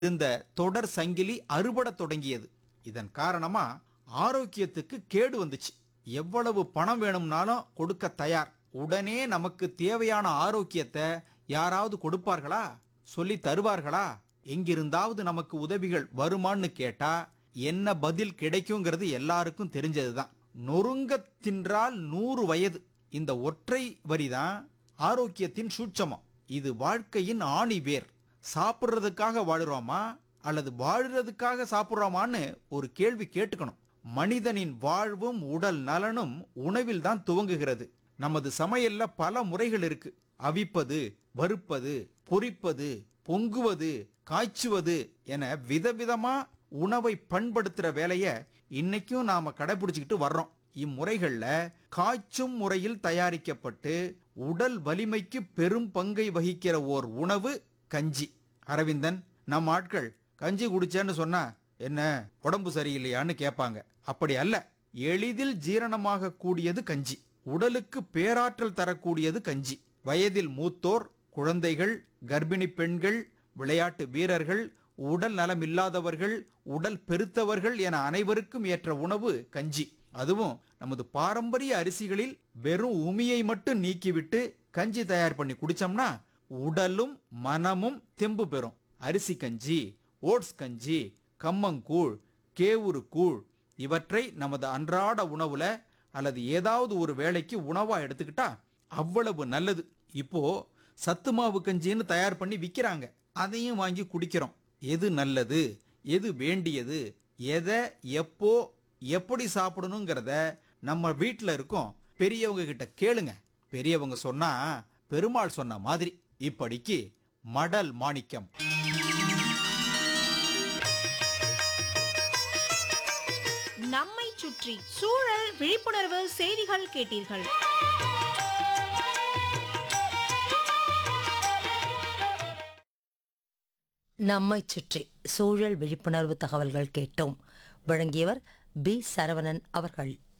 இருந்த தொடர் சங்கிலி அறுபடத் தொடங்கியது இதன் காரணமா ஆரோக்கியத்துக்கு கேடு வந்துச்சு எவ்வளவு பணம் வேணும்னாலும் கொடுக்க தயார் உடனே நமக்கு தேவையான ஆரோக்கியத்தை யாராவது கொடுப்பார்களா சொல்லி தருவார்களா எங்கிருந்தாவது நமக்கு உதவிகள் வருமான்னு கேட்டா என்ன பதில் கிடைக்குங்கிறது எல்லாருக்கும் தெரிஞ்சதுதான் நொறுங்க தின்றால் நூறு வயது இந்த ஒற்றை வரிதான் ஆரோக்கியத்தின் சூட்சமம் இது வாழ்க்கையின் ஆணி வேர் சாப்பிட்றதுக்காக வாழுறோமா அல்லது வாழுறதுக்காக சாப்பிட்றோமான்னு ஒரு கேள்வி கேட்டுக்கணும் மனிதனின் வாழ்வும் உடல் நலனும் உணவில் தான் துவங்குகிறது நமது சமையல்ல பல முறைகள் இருக்கு அவிப்பது வறுப்பது பொரிப்பது பொங்குவது காய்ச்சுவது என விதவிதமா உணவை பண்படுத்துற வேலைய இன்னைக்கும் நாம கடைபிடிச்சுக்கிட்டு வர்றோம் இம்முறைகள்ல காய்ச்சும் முறையில் தயாரிக்கப்பட்டு உடல் வலிமைக்கு பெரும் பங்கை வகிக்கிற ஓர் உணவு கஞ்சி அரவிந்தன் நம்ம ஆட்கள் கஞ்சி குடிச்சேன்னு சொன்னா என்ன உடம்பு சரியில்லையான்னு கேட்பாங்க அப்படி அல்ல எளிதில் ஜீரணமாக கூடியது கஞ்சி உடலுக்கு பேராற்றல் தரக்கூடியது கஞ்சி வயதில் மூத்தோர் குழந்தைகள் கர்ப்பிணி பெண்கள் விளையாட்டு வீரர்கள் உடல் நலம் இல்லாதவர்கள் உடல் பெருத்தவர்கள் என அனைவருக்கும் ஏற்ற உணவு கஞ்சி அதுவும் நமது பாரம்பரிய அரிசிகளில் வெறும் உமியை மட்டும் நீக்கிவிட்டு கஞ்சி தயார் பண்ணி குடிச்சோம்னா உடலும் மனமும் தெம்பு பெறும் அரிசி கஞ்சி ஓட்ஸ் கஞ்சி கம்மங்கூழ் கேவுரு கூழ் இவற்றை நமது அன்றாட உணவுல அல்லது ஏதாவது ஒரு வேளைக்கு உணவா எடுத்துக்கிட்டா அவ்வளவு நல்லது இப்போ சத்து மாவு கஞ்சின்னு தயார் பண்ணி விற்கிறாங்க அதையும் வாங்கி குடிக்கிறோம் எது நல்லது எது வேண்டியது எதை எப்போ எப்படி சாப்பிடணுங்கிறத நம்ம வீட்டில் இருக்கோம் பெரியவங்க கிட்ட கேளுங்க பெரியவங்க சொன்னா பெருமாள் சொன்ன மாதிரி இப்படிக்கு மடல் மாணிக்கம் நம்மை சுற்றி சூழல் விழிப்புணர்வு செய்திகள் கேட்டீர்கள் நம்மைச் சுற்றி சூழல் விழிப்புணர்வு தகவல்கள் கேட்டோம் வழங்கியவர் பி சரவணன் அவர்கள்